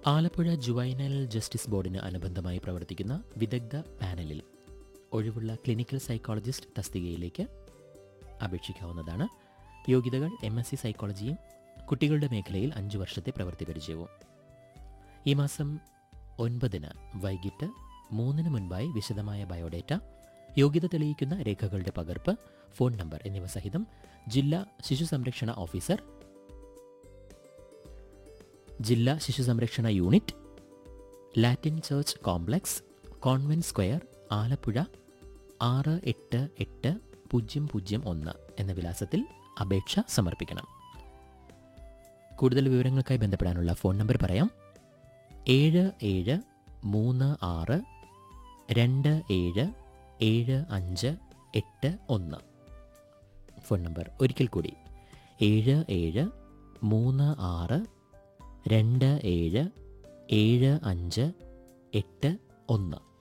Alappuzha juvenile justice ബോർഡിന് അനുബന്ധമായി പ്രവർത്തിക്കുന്ന വിദഗ്ധ പാനലിൽ ഒഴിവുള്ള ക്ലിനിക്കൽ സൈക്കോളജിസ്റ്റ് തസ്തികയിലേക്ക് അപേക്ഷിക്കാവുന്നതാണ് യോഗ്യതകൾ എം എസ് സി സൈക്കോളജിയും കുട്ടികളുടെ മേഖലയിൽ അഞ്ച് വർഷത്തെ പ്രവൃത്തി പരിചയവും ഈ മാസം ഒൻപതിന് വൈകിട്ട് മൂന്നിന് മുൻപായി വിശദമായ ബയോഡേറ്റ യോഗ്യത തെളിയിക്കുന്ന രേഖകളുടെ പകർപ്പ് ഫോൺ നമ്പർ എന്നിവ സഹിതം ജില്ലാ ശിശു സംരക്ഷണ ഓഫീസർ ജില്ലാ ശിശു സംരക്ഷണ unit Latin church complex convent square Alappuzha ആറ് എട്ട് എട്ട് പൂജ്യം പൂജ്യം ഒന്ന് എന്ന വിലാസത്തിൽ അപേക്ഷ സമർപ്പിക്കണം കൂടുതൽ വിവരങ്ങൾക്കായി ബന്ധപ്പെടാനുള്ള ഫോൺ നമ്പർ പറയാം ഏഴ് ഏഴ് മൂന്ന് ആറ് രണ്ട് ഏഴ് ഏഴ് അഞ്ച് എട്ട് ഒന്ന് ഫോൺ നമ്പർ ഒരിക്കൽ കൂടി ഏഴ് ഏഴ് മൂന്ന് ആറ് രണ്ട് ഏഴ് ഏഴ് അഞ്ച് എട്ട് ഒന്ന്